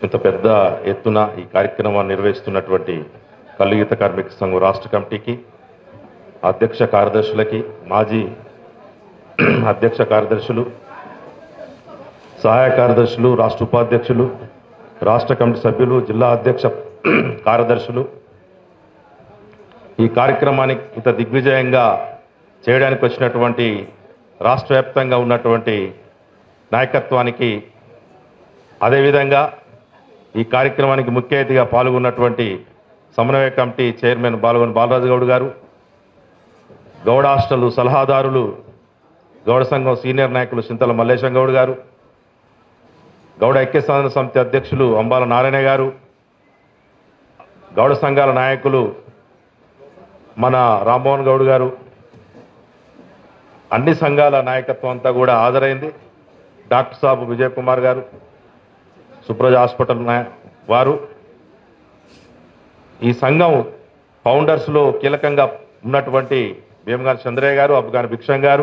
ఇంత పెద్ద ఎత్తున ఈ కార్యక్రమాన్ని నిర్వహిస్తున్నటువంటి కల్లుగీత కార్మిక సంఘం రాష్ట్ర కమిటీకి అధ్యక్ష కార్యదర్శులకి మాజీ అధ్యక్ష కార్యదర్శులు సహాయ కార్యదర్శులు రాష్ట్ర ఉపాధ్యక్షులు రాష్ట్ర కమిటీ సభ్యులు జిల్లా అధ్యక్ష కార్యదర్శులు ఈ కార్యక్రమానికి ఇంత దిగ్విజయంగా చేయడానికి వచ్చినటువంటి రాష్ట్ర వ్యాప్తంగా ఉన్నటువంటి నాయకత్వానికి అదేవిధంగా ఈ కార్యక్రమానికి ముఖ్య అతిథిగా పాల్గొన్నటువంటి సమన్వయ కమిటీ చైర్మన్ బాలవన్ బాలరాజు గౌడ్ గారు గౌడ హాస్టల్ సలహాదారులు గౌడ సంఘం సీనియర్ నాయకులు చింతల మల్లేశం గౌడ్ గారు గౌడ ఐక్య సాధన సమితి అధ్యక్షులు అంబాల నారాయణ గారు గౌడ సంఘాల నాయకులు మన రామ్మోహన్ గౌడ్ గారు అన్ని సంఘాల నాయకత్వం అంతా కూడా హాజరైంది డాక్టర్ సాబు విజయ్ కుమార్ గారు సుప్రజ హాస్పిటల్ నాయ- వారు ఈ సంఘం ఫౌండర్స్లో కీలకంగా ఉన్నటువంటి భీమగాని చంద్రయ్య గారు అబ్బగాని భిక్షం గారు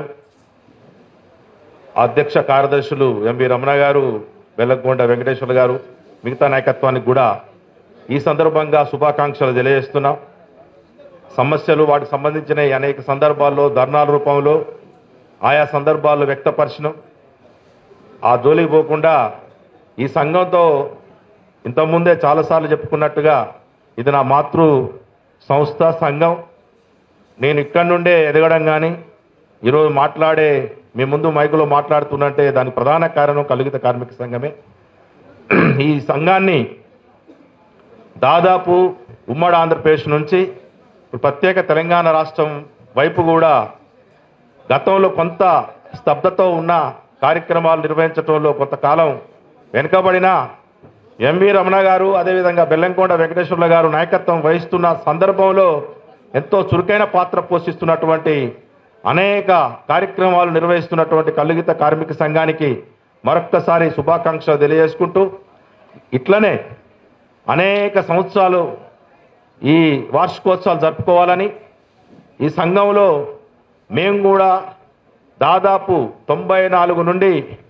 అధ్యక్ష కార్యదర్శులు ఎంవి రమణ గారు బెల్లకొండ వెంకటేశ్వర గారు మిగతా నాయకత్వానికి కూడా ఈ సందర్భంగా శుభాకాంక్షలు తెలియజేస్తున్నాం సమస్యలు వాటికి సంబంధించిన ఈ అనేక సందర్భాల్లో ధర్నాల రూపంలో ఆయా సందర్భాల్లో వ్యక్తపరచడం ఆ జోలికి పోకుండా ఈ సంఘంతో ఇంతకుముందే చాలాసార్లు చెప్పుకున్నట్టుగా ఇది నా మాతృ సంస్థ సంఘం నేను ఇక్కడి నుండే ఎదగడం కానీ ఈరోజు మాట్లాడే మీ ముందు మైకులో మాట్లాడుతున్నట్టే దానికి ప్రధాన కారణం కలిగిత కార్మిక సంఘమే ఈ సంఘాన్ని దాదాపు ఉమ్మడి ఆంధ్రప్రదేశ్ నుంచి ఇప్పుడు ప్రత్యేక తెలంగాణ రాష్ట్రం వైపు కూడా గతంలో కొంత స్తబ్దతో ఉన్న కార్యక్రమాలు నిర్వహించడంలో కొంతకాలం వెనుకబడిన ఎంవి రమణ గారు అదేవిధంగా బెల్లంకొండ వెంకటేశ్వర్ల గారు నాయకత్వం వహిస్తున్న సందర్భంలో ఎంతో చురుకైన పాత్ర పోషిస్తున్నటువంటి అనేక కార్యక్రమాలు నిర్వహిస్తున్నటువంటి కల్లుగీత కార్మిక సంఘానికి మరొక్కసారి శుభాకాంక్షలు తెలియజేసుకుంటూ ఇట్లనే అనేక సంవత్సరాలు ఈ వార్షికోత్సవాలు జరుపుకోవాలని ఈ సంఘంలో మేము కూడా దాదాపు తొంభై నాలుగు నుండి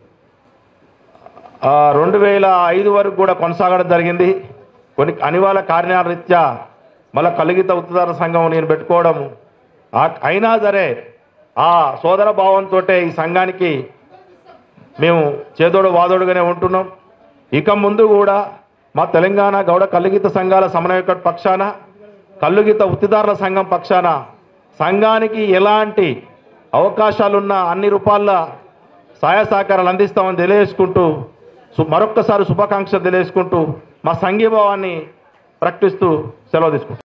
ఆ, రెండు వేల ఐదు వరకు కూడా కొనసాగడం జరిగింది కొన్ని అనివార్య కారణాల రీత్యా మళ్ళీ కలిగిత ఉత్తదార సంఘం నేను పెట్టుకోవడం ఆ- అయినా సరే ఆ సోదర భావంతో ఈ సంఘానికి మేము చేదోడు వాదోడుగానే ఉంటున్నాం ఇక ముందు కూడా మా తెలంగాణ గౌడ కల్లుగీత సంఘాల సమన్వయ పక్షాన కల్లుగీత ఉత్తిదారుల సంఘం పక్షాన సంఘానికి ఎలాంటి అవకాశాలున్న అన్ని రూపాల సహాయ సహకారాలు అందిస్తామని తెలియజేసుకుంటూ సు- మరొక్కసారి శుభాకాంక్షలు తెలియజేసుకుంటూ మా సంఘీభావాన్ని ప్రకటిస్తూ సెలవు తీసుకుంటాం